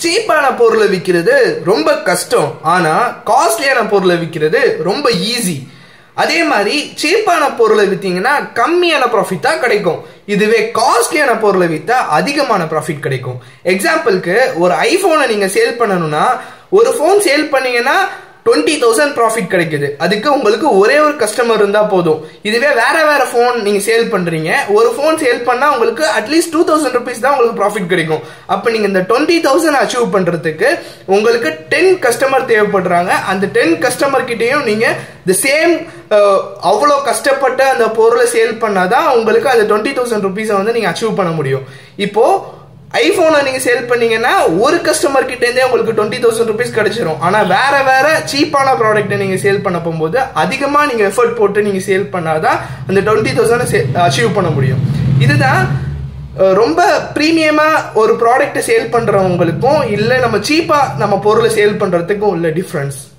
சீப்பான பொருளை விற்கிறது ரொம்ப கஷ்டம் ஆனா காஸ்ட்லியான பொருளை விற்கிறது ரொம்ப ஈஸி அதே மாதிரி சீப்பான பொருளை வித்தீங்கன்னா கம்மியான ப்ராஃபிட் தான் கிடைக்கும் இதுவே காஸ்ட்லியான பொருளை வித்தா அதிகமான ப்ராஃபிட் கிடைக்கும் எக்ஸாம்பிளுக்கு ஒரு ஐபோனை நீங்க சேல் பண்ணணும்னா ஒரு ஃபோன் சேல் பண்ணீங்கன்னா டுவெண்ட்டி தௌசண்ட் ப்ராஃபிட் கிடைக்குது அதுக்கு உங்களுக்கு ஒரே ஒரு கஸ்டமர் இருந்தா போதும் இதுவே வேற வேற ஃபோன் நீங்க சேல் பண்றீங்க ஒரு ஃபோன் சேல் பண்ணா உங்களுக்கு அட்லீஸ்ட் டூ தௌசண்ட் ருபீஸ் தான் உங்களுக்கு ப்ராஃபிட் கிடைக்கும் அப்ப நீங்க இந்த டுவெண்ட்டி தௌசண்ட் அச்சீவ் பண்றதுக்கு உங்களுக்கு டென் கஸ்டமர் தேவைப்படுறாங்க அந்த டென் கஸ்டமர் கிட்டயும் நீங்க தி சேம் அவ்வளோ கஷ்டப்பட்டு அந்த பொருளை சேல் பண்ணாதான் உங்களுக்கு அந்த டுவெண்ட்டி தௌசண்ட் ருபீஸை வந்து நீங்க அச்சீவ் பண்ண முடியும் இப்போ ஐபோனை நீங்க சேல் பண்ணீங்கன்னா ஒரு கஸ்டமர் கிட்ட இருந்தே உங்களுக்கு டுவெண்ட்டி தௌசண்ட் ருபீஸ் கிடைச்சிரும் ஆனா வேற வேற சீப்பான ப்ராடக்ட்டை நீங்க சேல் பண்ண போகும்போது அதிகமா நீங்க எஃபர்ட் போட்டு நீங்க சேல் பண்ணாதான் அந்த டுவெண்ட்டி தௌசண்ட் அச்சீவ் பண்ண முடியும் இதுதான் அஹ், ரொம்ப ப்ரீமியமா ஒரு ப்ராடக்ட்டை சேல் பண்றவங்களுக்கும் இல்ல நம்ம சீப்பா நம்ம பொருளை சேல் பண்றதுக்கும் உள்ள டிஃபரன்ஸ்